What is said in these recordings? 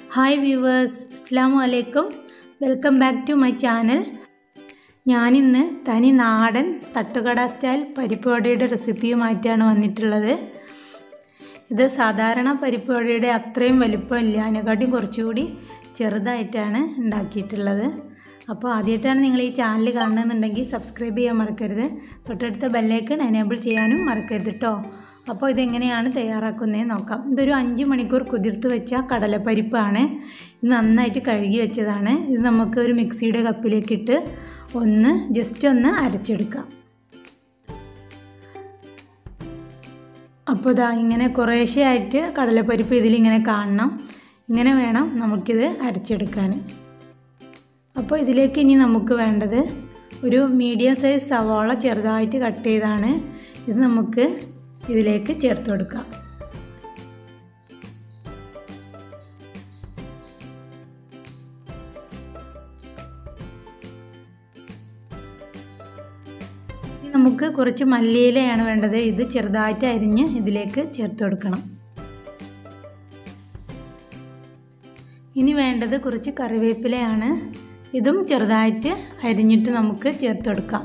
hi viewers അസ്സാം വലൈക്കും welcome back to my channel ഞാനിന്ന് തനി നാടൻ തട്ടുകട സ്റ്റൈൽ പരിപ്പ് വടയുടെ റെസിപ്പിയുമായിട്ടാണ് വന്നിട്ടുള്ളത് ഇത് സാധാരണ പരിപ്പ് വടയുടെ അത്രയും വലിപ്പമില്ല അതിനെക്കാട്ടിയും കുറച്ചുകൂടി ചെറുതായിട്ടാണ് ഉണ്ടാക്കിയിട്ടുള്ളത് അപ്പോൾ ആദ്യമായിട്ടാണ് നിങ്ങൾ ഈ ചാനൽ കാണുന്നുണ്ടെങ്കിൽ സബ്സ്ക്രൈബ് ചെയ്യാൻ മറക്കരുത് തൊട്ടടുത്ത ബെല്ലൈക്കൺ എനേബിൾ ചെയ്യാനും മറക്കരുത് കേട്ടോ അപ്പോൾ ഇതെങ്ങനെയാണ് തയ്യാറാക്കുന്നത് നോക്കാം ഇതൊരു അഞ്ച് മണിക്കൂർ കുതിർത്ത് വെച്ച കടലപ്പരിപ്പാണ് ഇത് നന്നായിട്ട് കഴുകി വെച്ചതാണ് ഇത് നമുക്ക് ഒരു മിക്സിയുടെ കപ്പിലേക്കിട്ട് ഒന്ന് ജസ്റ്റ് ഒന്ന് അരച്ചെടുക്കാം അപ്പോൾ ഇതാ ഇങ്ങനെ കുറേശ്ശെ ആയിട്ട് കടലപ്പരിപ്പ് ഇതിലിങ്ങനെ കാണണം ഇങ്ങനെ വേണം നമുക്കിത് അരച്ചെടുക്കാൻ അപ്പോൾ ഇതിലേക്ക് ഇനി നമുക്ക് വേണ്ടത് ഒരു മീഡിയം സൈസ് സവാള ചെറുതായിട്ട് കട്ട് ചെയ്താണ് ഇത് നമുക്ക് ഇതിലേക്ക് ചേർത്ത് കൊടുക്കാം ഇനി നമുക്ക് കുറച്ച് മല്ലിയിലയാണ് വേണ്ടത് ഇത് ചെറുതായിട്ട് അരിഞ്ഞ് ഇതിലേക്ക് ചേർത്ത് കൊടുക്കണം ഇനി വേണ്ടത് കുറച്ച് കറിവേപ്പിലയാണ് ഇതും ചെറുതായിട്ട് അരിഞ്ഞിട്ട് നമുക്ക് ചേർത്ത് കൊടുക്കാം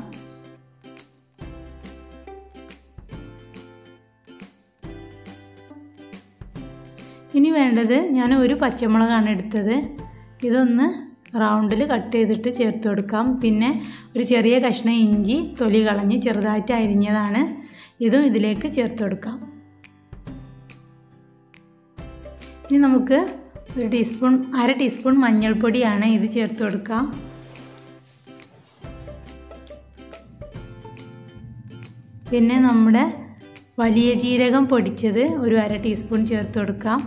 ഇനി വേണ്ടത് ഞാൻ ഒരു പച്ചമുളകാണ് എടുത്തത് ഇതൊന്ന് റൗണ്ടിൽ കട്ട് ചെയ്തിട്ട് ചേർത്ത് കൊടുക്കാം പിന്നെ ഒരു ചെറിയ കഷ്ണം ഇഞ്ചി തൊലി കളഞ്ഞ് ചെറുതായിട്ട് അരിഞ്ഞതാണ് ഇതും ഇതിലേക്ക് ചേർത്ത് കൊടുക്കാം ഇനി നമുക്ക് ഒരു ടീസ്പൂൺ അര ടീസ്പൂൺ മഞ്ഞൾപ്പൊടിയാണ് ഇത് ചേർത്ത് കൊടുക്കാം പിന്നെ നമ്മുടെ വലിയ ജീരകം പൊടിച്ചത് ഒരു അര ടീസ്പൂൺ ചേർത്ത് കൊടുക്കാം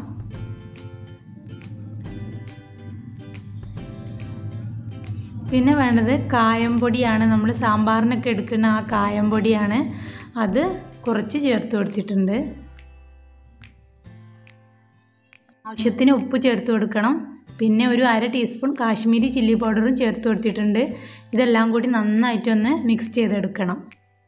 പിന്നെ വേണ്ടത് കായം പൊടിയാണ് നമ്മൾ സാമ്പാറിനൊക്കെ എടുക്കുന്ന ആ കായം പൊടിയാണ് അത് കുറച്ച് ചേർത്ത് കൊടുത്തിട്ടുണ്ട് ആവശ്യത്തിന് ഉപ്പ് ചേർത്ത് കൊടുക്കണം പിന്നെ ഒരു അര ടീസ്പൂൺ കാശ്മീരി ചില്ലി പൗഡറും ചേർത്ത് കൊടുത്തിട്ടുണ്ട് ഇതെല്ലാം കൂടി നന്നായിട്ടൊന്ന് മിക്സ് ചെയ്തെടുക്കണം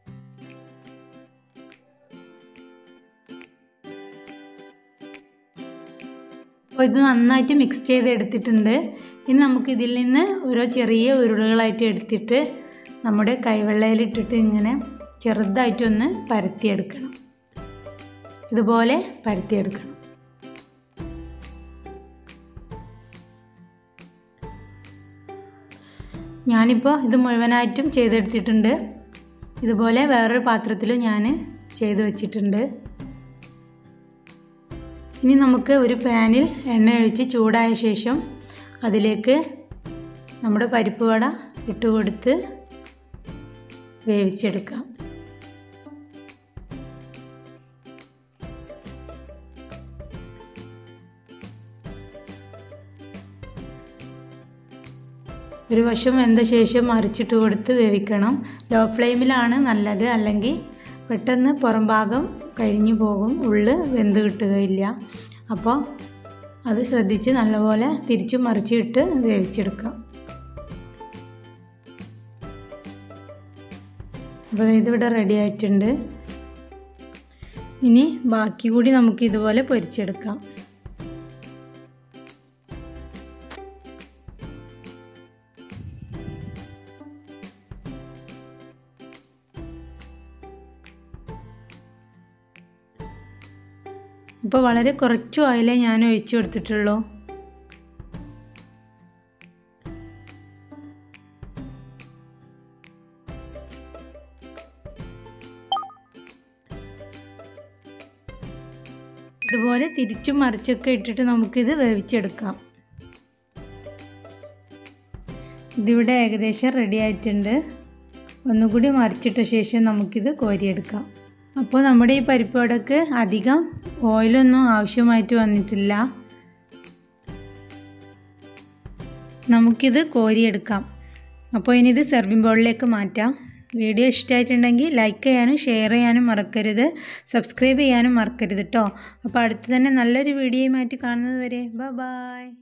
അപ്പോൾ ഇത് നന്നായിട്ട് മിക്സ് ചെയ്ത് എടുത്തിട്ടുണ്ട് ഇനി നമുക്ക് ഇതിൽ നിന്ന് ഓരോ ചെറിയ ഉരുളകളായിട്ട് എടുത്തിട്ട് നമ്മുടെ കൈവെള്ളയിലിട്ടിട്ട് ഇങ്ങനെ ചെറുതായിട്ടൊന്ന് പരത്തിയെടുക്കണം ഇതുപോലെ പരത്തിയെടുക്കണം ഞാനിപ്പോൾ ഇത് മുഴുവനായിട്ടും ചെയ്തെടുത്തിട്ടുണ്ട് ഇതുപോലെ വേറൊരു പാത്രത്തിൽ ഞാൻ ചെയ്ത് വെച്ചിട്ടുണ്ട് ഇനി നമുക്ക് ഒരു പാനിൽ എണ്ണ ഒഴിച്ച് ചൂടായ ശേഷം അതിലേക്ക് നമ്മുടെ പരിപ്പ് വട ഇട്ട് കൊടുത്ത് വേവിച്ചെടുക്കാം ഒരു വശം വെന്ത ശേഷം മറിച്ചിട്ട് കൊടുത്ത് വേവിക്കണം ലോ ഫ്ലെയിമിലാണ് നല്ലത് അല്ലെങ്കിൽ പെട്ടെന്ന് പുറം ഭാഗം കരിഞ്ഞു പോകും ഉള്ള് വെന്ത് കിട്ടുകയില്ല അപ്പോൾ അത് ശ്രദ്ധിച്ച് നല്ലപോലെ തിരിച്ചു മറിച്ചിട്ട് വേവിച്ചെടുക്കാം അപ്പോൾ ഇതിവിടെ റെഡി ആയിട്ടുണ്ട് ഇനി ബാക്കി കൂടി നമുക്ക് ഇതുപോലെ പൊരിച്ചെടുക്കാം ഇപ്പോൾ വളരെ കുറച്ച് ഓയിലേ ഞാൻ ഒഴിച്ചു കൊടുത്തിട്ടുള്ളൂ ഇതുപോലെ തിരിച്ചും മറിച്ചൊക്കെ ഇട്ടിട്ട് നമുക്കിത് വേവിച്ചെടുക്കാം ഇതിവിടെ ഏകദേശം റെഡി ആയിട്ടുണ്ട് ഒന്നുകൂടി മറിച്ചിട്ട ശേഷം നമുക്കിത് കോരിയെടുക്കാം അപ്പോൾ നമ്മുടെ ഈ പരിപ്പ് വടക്ക് അധികം ഓയിലൊന്നും ആവശ്യമായിട്ട് വന്നിട്ടില്ല നമുക്കിത് കോരിയെടുക്കാം അപ്പോൾ ഇനി ഇത് സെർവിങ് ബൗളിലേക്ക് മാറ്റാം വീഡിയോ ഇഷ്ടമായിട്ടുണ്ടെങ്കിൽ ലൈക്ക് ചെയ്യാനും ഷെയർ ചെയ്യാനും മറക്കരുത് സബ്സ്ക്രൈബ് ചെയ്യാനും മറക്കരുത് കേട്ടോ അപ്പോൾ അടുത്ത് തന്നെ നല്ലൊരു വീഡിയോയുമായിട്ട് കാണുന്നത് വരെ ബൈ